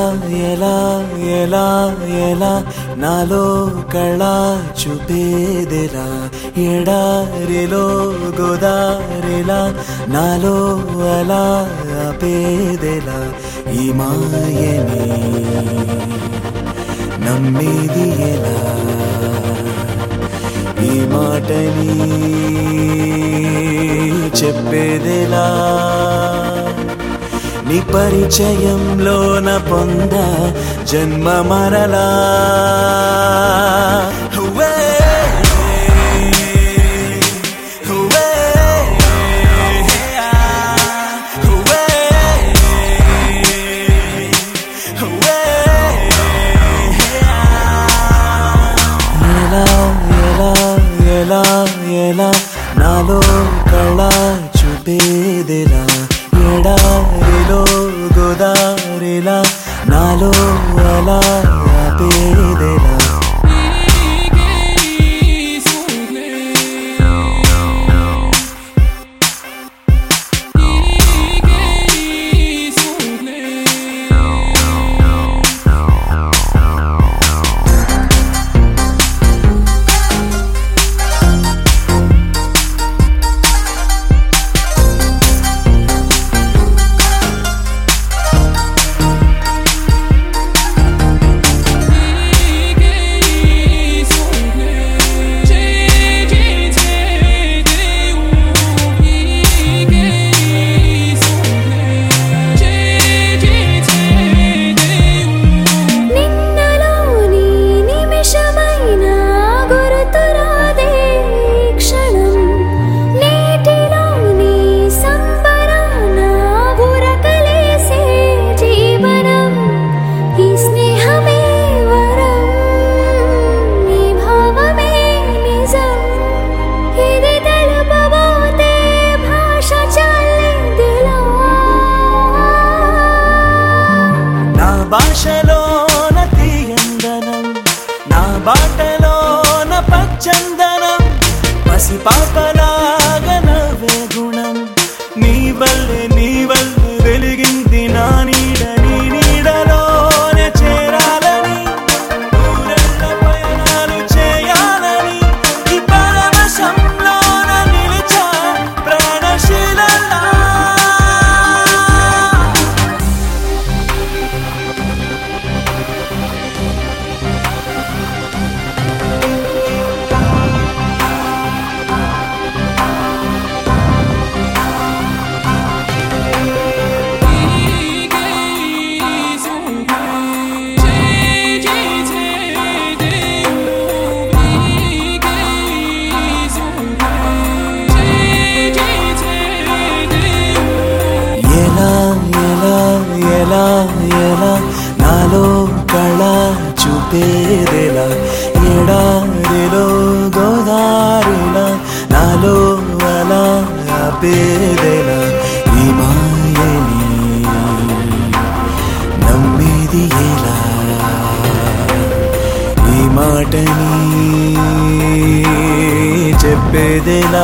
ఎలా ఎలా ఎలా నాలో కళ చూపేదెలా ఎడారిలో గోదారిలా నాలో అలా ఆపేదెలా ఈ మాయని నమ్మేది ఎలా ఈ మాటని చెప్పేదెలా నీ పరిచయంలోన పొంద జన్మ మరలా హువే, హువే, హువే, హువే. ఎలా ఎలా ఎలా ఎలా నాలో కళ చూపేదిలా ఎడారిలో గోదారిలా నాలో అలా ఆపేదిలా నిన్నలోని నిమిషమైన గురుతురాదే క్షణం నేటిలోని సంబరాన ఉరకలేసే జీవనం ఈ స్నేహమే వరం ఈ భావమే నిజం ఇది తెలుపబోతే భాష చాలేదిలా నా భాషలోన తీయందనం నా బాటలోన పచ్చందనం పసి పాపలాగా నవ్వే గుణం నీ వల్లే నీ వల్లే వెలిగింది నా నీడ నీ నీడలోనే చేరాలని ఊరెళ్ళ పయనాలు చేయాలని ఈ పరవశంలోన నిలిచా ప్రాణశీలలా ఎలా ఎలా ఎలా ఎలా నాలో కళ చూపేదెలా ఎడారిలో గోదారిలా నాలో అలా ఆపేదెలా ఈ మాయని నమ్మేది ఎలా ఈ మాటని చెప్పేదెలా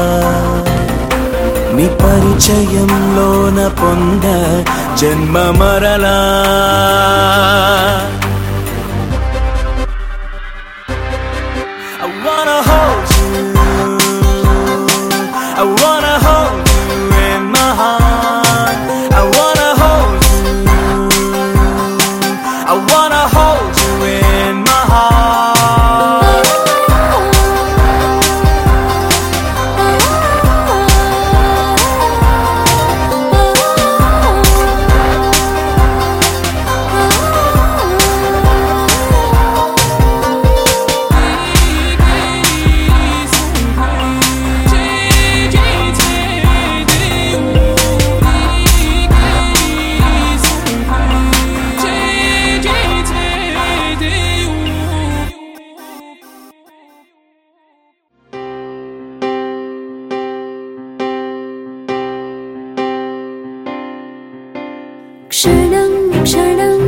నీ పరిచయంలోన పొంద జన్మ మరలా I wanna hold you I wanna hold you in my heart I wanna hold you I wanna hold you in my heart క్షణం క్షణం